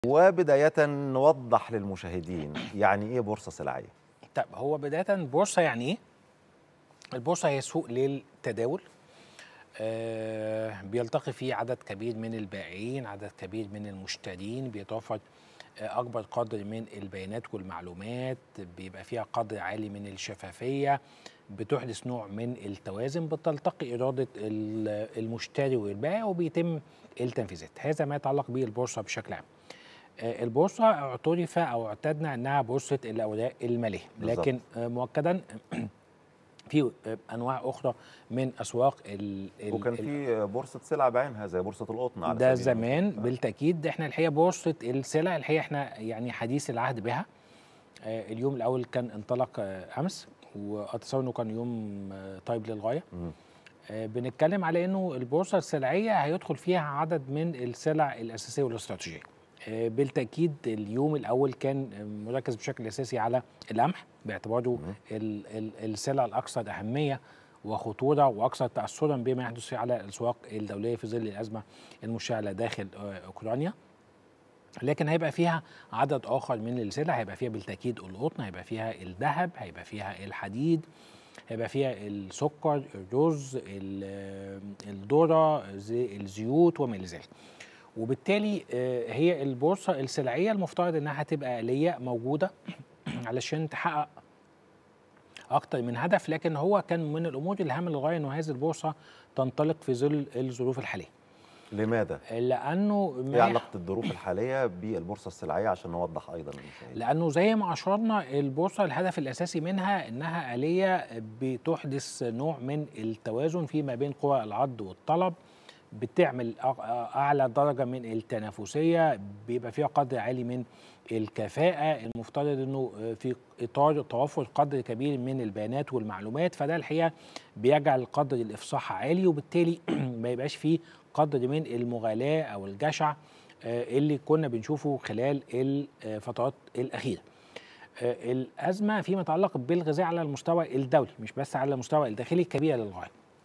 وبداية نوضح للمشاهدين يعني ايه بورصة سلعية طب هو بدايه بورصه يعني ايه؟ البورصه هي سوق للتداول آه بيلتقي فيه عدد كبير من البائعين عدد كبير من المشترين بيتوفر آه اكبر قدر من البيانات والمعلومات بيبقى فيها قدر عالي من الشفافيه بتحدث نوع من التوازن بتلتقي اراده ال- المشتري والبائع وبيتم التنفيذات هذا ما يتعلق بالبورصه بشكل عام آه، البورصه اعترف او اعتدنا انها بورصه الاوراق الماليه بالظبط. لكن آه، مؤكدا في آه، انواع اخرى من اسواق ال ال- وكان ال- في بورصة سلع بعينها زي بورصة القطن على ده سبيل زمان المثال. بالتاكيد احنا الحقيقه بورصه السلع الحقيقه احنا يعني حديث العهد بها آه، اليوم الاول كان انطلق آه، امس واتصور انه كان يوم آه، طيب للغايه مم. آه، بنتكلم على انه البورصه السلعيه هيدخل فيها عدد من السلع الاساسيه والاستراتيجيه آه، بالتاكيد اليوم الاول كان آه، مركز بشكل اساسي على القمح باعتباره ال- ال- السلع الاكثر اهميه وخطوره واكثر تاثرا بما يحدث على الاسواق الدوليه في ظل الازمه المشتعله داخل آه، اوكرانيا لكن هيبقى فيها عدد اخر من السلع هيبقى فيها بالتاكيد القطن هيبقى فيها الذهب هيبقى فيها الحديد هيبقى فيها السكر الرز ال- الذره زي- الزيوت وما الى ذلك وبالتالي آه، هي البورصه السلعيه المفترض انها تبقى آلية موجوده علشان تحقق اكتر من هدف لكن هو كان من الامور الهامه للغايه انه هذه البورصه تنطلق في ظل الظروف الحاليه لماذا؟ لانه ما ايه علاقة الظروف الحالية بالبورصة السلعية عشان نوضح ايضا للمشاهدين لانه زي ما اشرنا البورصه الهدف الاساسي منها انها اليه بتحدث نوع من التوازن فيما بين قوى العرض والطلب بتعمل أع- اعلى درجه من التنافسيه بيبقى فيها قدر عالي من الكفاءه المفترض انه في اطار توفر قدر كبير من البيانات والمعلومات فده الحقيقه بيجعل قدر الافصاح عالي وبالتالي ما يبقاش فيه قدر من المغالاه او الجشع آه، اللي كنا بنشوفه خلال الفترات الأخيرة آه، الأزمة فيما يتعلق بالغذاء على المستوى الدولي مش بس على المستوى الداخلي كبيرة للغاية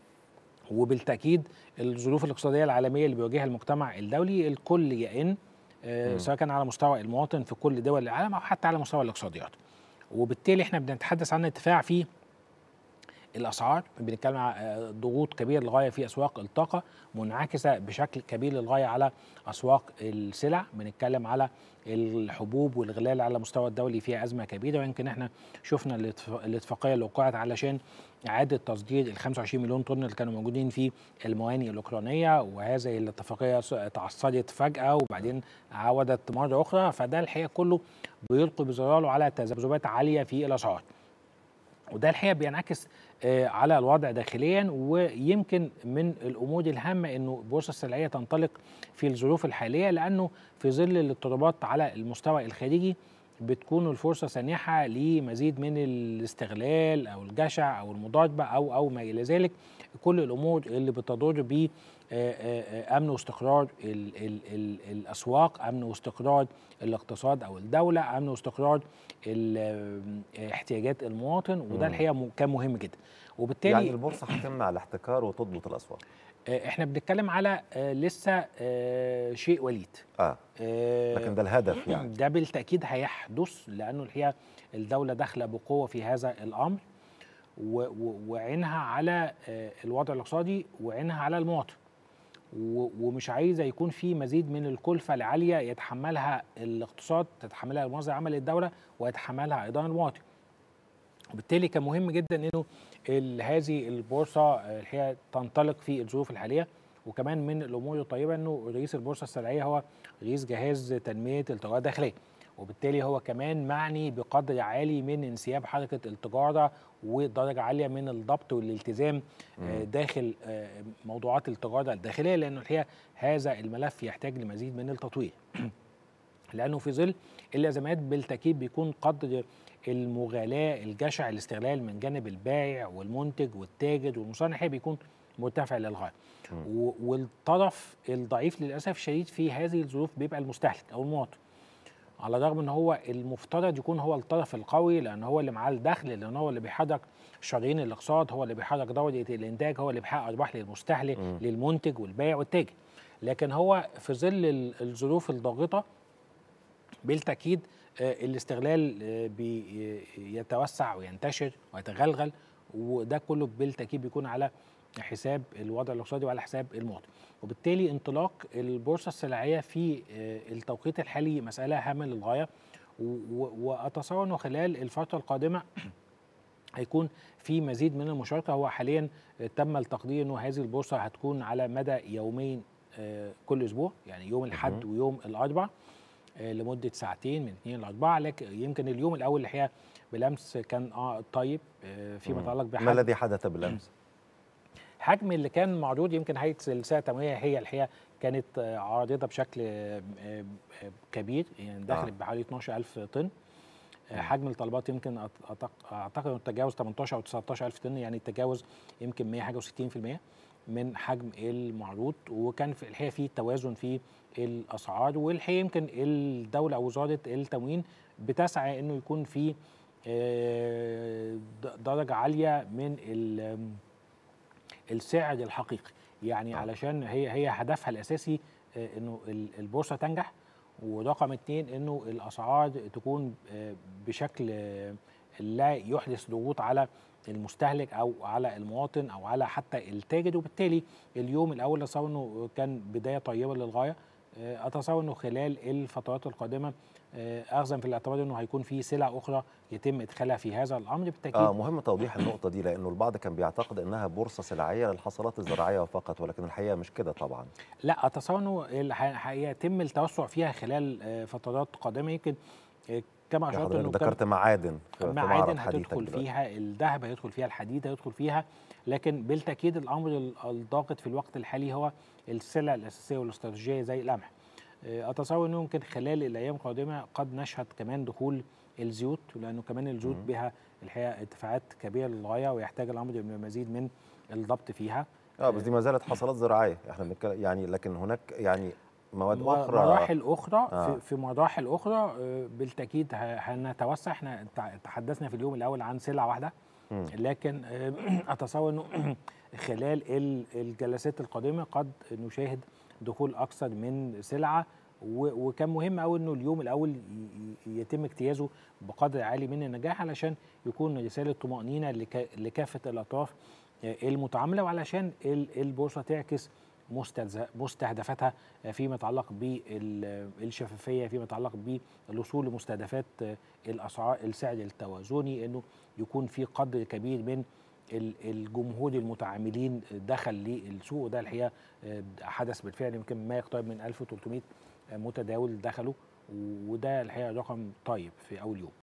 وبالتأكيد الظروف الاقتصادية العالمية اللي بيواجهها المجتمع الدولي الكل يئن آه، مم. سواء كان على مستوى المواطن في كل دول العالم أو حتى على مستوى الاقتصاديات وبالتالي احنا بنتحدث عن ارتفاع في الاسعار بنتكلم عن آه، ضغوط كبيره للغايه في اسواق الطاقه منعكسه بشكل كبير للغايه على اسواق السلع بنتكلم على الحبوب والغلال على المستوى الدولي فيها ازمه كبيره ويمكن احنا شفنا الاتف- الاتفاقيه اللي وقعت علشان اعاده تصدير ال 25 مليون طن اللي كانوا موجودين في الموانئ الاوكرانيه وهذه الاتفاقيه س- تعثرت فجاه وبعدين عودت مره اخرى فده الحقيقه كله بيلقي بظلاله على تذبذبات عاليه في الاسعار وده الحقيقه بينعكس آه، على الوضع داخليا ويمكن من الامور الهامه انه البورصه السلعيه تنطلق في الظروف الحاليه لانه في ظل الاضطرابات على المستوى الخارجي بتكون الفرصه سانحه لمزيد من الاستغلال او الجشع او المضاربه او او ما الى ذلك كل الامور اللي بتضر ب امن واستقرار ال ال ال الاسواق امن واستقرار الاقتصاد او الدوله امن واستقرار ال- احتياجات المواطن وده مم. الحقيقه م- كان مهم جدا وبالتالي يعني البورصة هتمنع الاحتكار وتضبط الاسواق آه، احنا بنتكلم على آه، لسه آه، شيء وليد اه آه، لكن ده الهدف يعني ده بالتاكيد هيحدث لانه الحقيقه الدوله داخله بقوه في هذا الامر و- و- وعينها على آه، الوضع الاقتصادي وعينها على المواطن و- ومش عايزه يكون في مزيد من الكلفه العاليه يتحملها الاقتصاد تتحملها منظمه عمل الدوله ويتحملها ايضا المواطن وبالتالي كان مهم جدا انه ال- هذه البورصه آه، الحقيقه تنطلق في الظروف الحاليه وكمان من الامور الطيبه انه رئيس البورصه السلعيه هو رئيس جهاز تنميه التجاره الداخليه وبالتالي هو كمان معني بقدر عالي من انسياب حركه التجاره ودرجه عاليه من الضبط والالتزام آه، داخل آه، موضوعات التجاره الداخليه لانه الحقيقه هذا الملف يحتاج لمزيد من التطوير لانه في ظل الازمات بالتاكيد بيكون قدر المغالاه الجشع الاستغلال من جانب البائع والمنتج والتاجر والمصنع هي بيكون مرتفع للغايه و- والطرف الضعيف للاسف الشديد في هذه الظروف بيبقى المستهلك او المواطن على الرغم ان هو المفترض يكون هو الطرف القوي لان هو اللي معاه الدخل لان هو اللي بيحرك شرايين الاقتصاد هو اللي بيحرك دوله الانتاج هو اللي بيحقق ارباح للمستهلك للمنتج والبائع والتاجر لكن هو في ظل ال- الظروف الضاغطه بالتاكيد آه، الاستغلال آه، بيتوسع وينتشر ويتغلغل وده كله بالتاكيد بيكون على حساب الوضع الاقتصادي وعلى حساب المواطن وبالتالي انطلاق البورصه السلعيه في آه، التوقيت الحالي مساله هامه للغايه و- و- واتصور انه خلال الفتره القادمه هيكون في مزيد من المشاركه هو حاليا تم التقدير انه هذه البورصه هتكون على مدى يومين آه، كل اسبوع يعني يوم الاحد ويوم الاربع آه، لمده ساعتين من 2 ل 4 لكن يمكن اليوم الاول الحقيقه بالامس كان اه طيب آه، فيما يتعلق ما بحجم الذي حدث بالامس؟ حجم اللي كان معروض يمكن هيئه السلع التموينيه هي الحقيقه كانت آه، عارضه بشكل آه، آه، آه، كبير يعني دخلت آه. بحوالي 12000 طن آه، حجم الطلبات يمكن أعت- أعتق- اعتقد انه تجاوز 18 او 19000 طن يعني تجاوز يمكن 100 حاجه و60% من حجم المعروض وكان في الحقيقه في توازن في الاسعار والحقيقه يمكن الدوله او وزاره التموين بتسعى انه يكون في آه، د- درجه عاليه من ال- السعر الحقيقي يعني آه. علشان هي هي هدفها الاساسي آه، انه ال- البورصه تنجح ورقم اتنين انه الاسعار تكون آه، بشكل آه، لا يحدث ضغوط على المستهلك او على المواطن او على حتى التاجر وبالتالي اليوم الاول اتصور انه كان بدايه طيبه للغايه آه، اتصور انه خلال الفترات القادمه آه، اخذا في الاعتبار انه هيكون في سلع اخرى يتم ادخالها في هذا الامر بالتاكيد اه مهم توضيح النقطة دي لأنه البعض كان بيعتقد أنها بورصة سلعية للحصلات الزراعية فقط ولكن الحقيقة مش كده طبعا لا اتصور انه ال- ه- هيتم التوسع فيها خلال آه، فترات قادمه يمكن آه، كما يا اشرت حضرتك انه كان ذكرت معادن في في معرض معادن حديثك هتدخل دلوقتي. فيها الذهب هيدخل فيها الحديد هيدخل فيها لكن بالتاكيد الامر ال- الضاغط في الوقت الحالي هو السلع الاساسيه والاستراتيجيه زي القمح آه، اتصور انه يمكن خلال الايام القادمه قد نشهد كمان دخول الزيوت لانه كمان الزيوت بها الحقيقه ارتفاعات كبيره للغايه ويحتاج الامر الى مزيد من الضبط فيها اه بس دي ما زالت حصلات زراعية احنا بنتكلم يعني لكن هناك يعني مواد م- أخرى مراحل اخرى آه. في, في مراحل اخرى آه، بالتاكيد ه- هنتوسع احنا تع- تحدثنا في اليوم الاول عن سلعه واحده مم. لكن آه، اتصور انه خلال ال- الجلسات القادمه قد نشاهد دخول اكثر من سلعه و- وكان مهم قوي انه اليوم الاول ي- ي- يتم اجتيازه بقدر عالي من النجاح علشان يكون رساله طمانينه لك- لكافه الاطراف آه، المتعامله وعلشان ال- البورصه تعكس مستهز- مستهدفاتها آه، فيما يتعلق بالشفافيه فيما يتعلق بالوصول لمستهدفات آه، الاسعار السعر التوازني انه يكون في قدر كبير من ال- الجمهور المتعاملين دخل للسوق وده الحقيقه آه، حدث بالفعل يمكن ما يقترب من 1300 متداول دخلوا وده الحقيقه رقم طيب في اول يوم